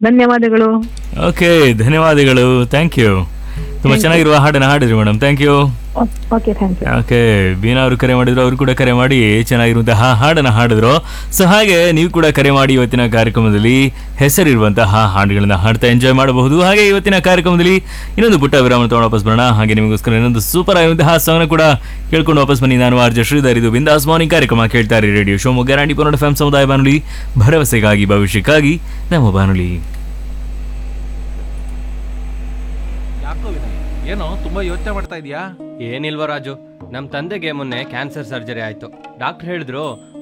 ಧನ್ಯವಾದಗಳು ಓಕೆ ಧನ್ಯವಾದಗಳು thank you ತುಂಬ ಚೆನ್ನಾಗಿರುವ ಹಾಡನ್ನು ಹಾಡಿದ್ರಿ madam thank you okay thank you okay Beena ಅವರು ಕರೆ ಮಾಡಿದ್ರು ಅವರು ಕೂಡ ಕರೆ ಮಾಡಿ ಚೆನ್ನಾಗಿರುವಂತಹ ಹಾಡನ್ನು ಹಾಡಿದ್ರು ಸೊ ಹಾಗೆ ನೀವು ಕೂಡ ಕರೆ ಮಾಡಿ ಇವತ್ತಿನ ಕಾರ್ಯಕ್ರಮದಲ್ಲಿ ಹೆಸರಿರುವಂತಹ ಹಾಡುಗಳನ್ನ ಹಾಡ್ತಾ ಎಂಜಾಯ್ ಮಾಡಬಹುದು ಹಾಗೆ ಇವತ್ತಿನ ಕಾರ್ಯಕ್ರಮದಲ್ಲಿ ಇನ್ನೊಂದು ಪುಟ್ಟ ವಿರಾಮ ತಗೊಂಡು ವಾಪಸ್ ಬರೋಣ ಹಾಗೆ ನಿಮಗೋಸ್ಕರ ಇನ್ನೊಂದು ಸೂಪರ್ ಆಗಿರುವಂತಹ ಸಾಂಗ್ನ ಕೂಡ ಕೇಳ್ಕೊಂಡು ವಾಪಸ್ ಬನ್ನಿ ನಾನು ಆರ್ಜ ಶ್ರೀಧರ್ ಇದು ಬಿಂದಾಸ್ ಮಾರ್ನಿಂಗ್ ಕಾರ್ಯಕ್ರಮ ಕೇಳ್ತಾ ಇರಿ ರೇಡಿಯೋ ಶಿವಮೊಗ್ಗ ರಾಣಿ ಪನ್ನಡ ಫ್ಯಾಮ್ ಸಮುದಾಯ ಬಾನುಲಿ ಭರವಸೆಗಾಗಿ ಭವಿಷ್ಯಕ್ಕಾಗಿ ನಮ್ಮ ಬಾನುಲಿ ಯಾಕೋ ವಿನಯ್ ಏನೋ ತುಂಬಾ ಯೋಚನೆ ಮಾಡ್ತಾ ಇದೀಯಾ ಏನಿಲ್ವ ರಾಜು ನಮ್ಮ ತಂದೆಗೆ ಮೊನ್ನೆ ಕ್ಯಾನ್ಸರ್ ಸರ್ಜರಿ ಆಯಿತು ಡಾಕ್ಟರ್ ಹೇಳಿದ್ರು